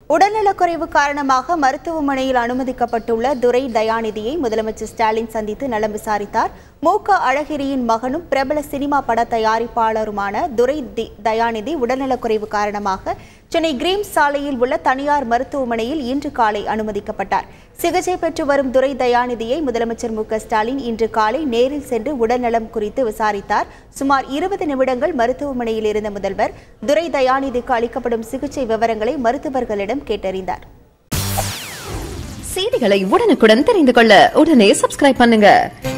உடல்நலக்குறைவு காரணமாக மருத்துவமனையில் அனுமதிக்கப்பட்டுள்ள துரை தயாநிதியை முதலமைச்சர் ஸ்டாலின் சந்தித்து நலம் விசாரித்தார் மு க அழகிரியின் மகனும் பிரபல சினிமா பட தயாரிப்பாளருமான துரை தி- தயாநிதி உடல்நலக்குறைவு காரணமாக சென்னை கிரீம்ஸ் சாலையில் உள்ள தனியார் மருத்துவமனையில் இன்று காலை அனுமதிக்கப்பட்டார் சிகிச்சை பெற்று வரும் துரை தயாநிதியை முதலமைச்சர் மு க ஸ்டாலின் இன்று காலை நேரில் சென்று உடல்நலம் குறித்து விசாரித்தார் சுமார் இருபது நிமிடங்கள் மருத்துவமனையில் இருந்த முதல்வர் துரை தயாநிதிக்கு அளிக்கப்படும் சிகிச்சை விவரங்களை மருத்துவர்களிடம் கேட்டறிந்தார் செய்திகளை உடனுக்குடன் தெரிந்து கொள்ள உடனே சப்ஸ்கிரைப் பண்ணுங்க